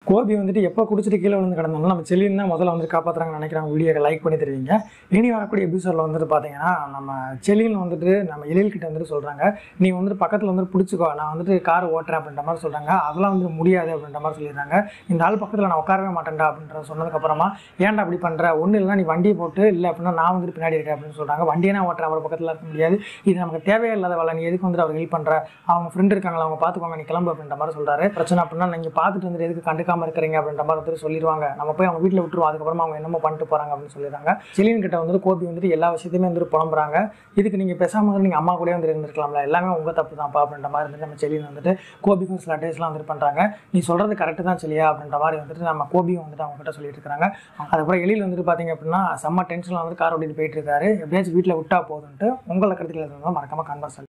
கோபி வந்துட்டு எப்போ குடிச்சிட்டு கீழே விழுந்து கிடந்தாலும் நம்ம செல்லின்னு தான் முதல்ல வந்து காப்பாற்றுறாங்கன்னு நினைக்கிறாங்க வீடியோக்கு லைக் பண்ணி தருவீங்க இனி வரக்கூடிய எபிசோடில் வந்துட்டு பார்த்தீங்கன்னா நம்ம செல்லின்னு வந்துட்டு நம்ம எழில் கிட்ட வந்துட்டு சொல்கிறாங்க நீ வந்துட்டு பக்கத்தில் வந்துட்டு பிடிச்சிக்கோ நான் வந்துட்டு கார் ஓட்டுறேன் அப்படின்ற மாதிரி சொல்கிறாங்க அதெல்லாம் வந்து முடியாது அப்படின்ற மாதிரி சொல்லிடுறாங்க இந்த ஆள் பக்கத்தில் நான் உட்காரவே மாட்டேன்டா அப்படின்ற சொன்னதுக்கப்புறமா ஏன்டா அப்படி பண்ணுற ஒன்றும் இல்லைனா நீ வண்டியை போட்டு இல்லை அப்படின்னா நான் வந்துட்டு பின்னாடி இருக்கேன் அப்படின்னு சொல்கிறாங்க வண்டியை நான் ஓட்டுறேன் அவர் பக்கத்தில் இருக்க முடியாது இது நமக்கு தேவையே இல்லாத வேலை நீ எதுக்கு வந்துட்டு அவர் ஹெல்ப் பண்ணுற அவங்க ஃப்ரெண்ட் இருக்காங்களா அவங்க பார்த்துக்கோங்க நீ கிளம்பு அப்படின்ற மாதிரி சொல்கிறாரு பிரச்சனை அப்படின்னா நீங்கள் பார்த்துட்டு வந்துட்டு எதுக்கு கண்டுக்காம இருக்கிறீங்க அப்படின்ற மாதிரி வந்துட்டு சொல்லிடுவாங்க நம்ம போய் அவங்க வீட்டில் விட்டுருவோம் அதுக்கப்புறமா அவங்க என்னமோ பண்ணிட்டு போகிறாங்க அப்படின்னு சொல்லிடுறாங்க செலின் கிட்ட வந்துட்டு கோபி வந்துட்டு எல்லா விஷயத்தையுமே வந்துட்டு புலம்புறாங்க இதுக்கு நீங்கள் பேசாமல் வந்து நீங்கள் அம்மா கூட வந்து இருந்திருக்கலாம்ல எல்லாமே உங்கள் தப்பு தான்ப்பா அப்படின்ற மாதிரி வந்துட்டு நம்ம செலின் வந்துட்டு கோபிக்கும் சில அட்வைஸ்லாம் வந்துட்டு பண்ணுறாங்க நீ சொல்கிறது கரெக்டு தான் செலியா அப்படின்ற மாதிரி வந்துட்டு நம்ம கோபியும் வந்துட்டு அவங்க கிட்ட சொல்லிட்டு இருக்காங்க அதுக்கப்புறம் எழில் வந்துட்டு பார்த்தீங்க அப்படின்னா செம்ம டென்ஷனில் வந்து கார் ஓட்டிட்டு போயிட்டு இருக்காரு எப்படியாச்சும் வீட்டில் விட்டா போதுன்ட்டு உங்களை கருத்துக்களை மறக்காம கன்வர்ஸ்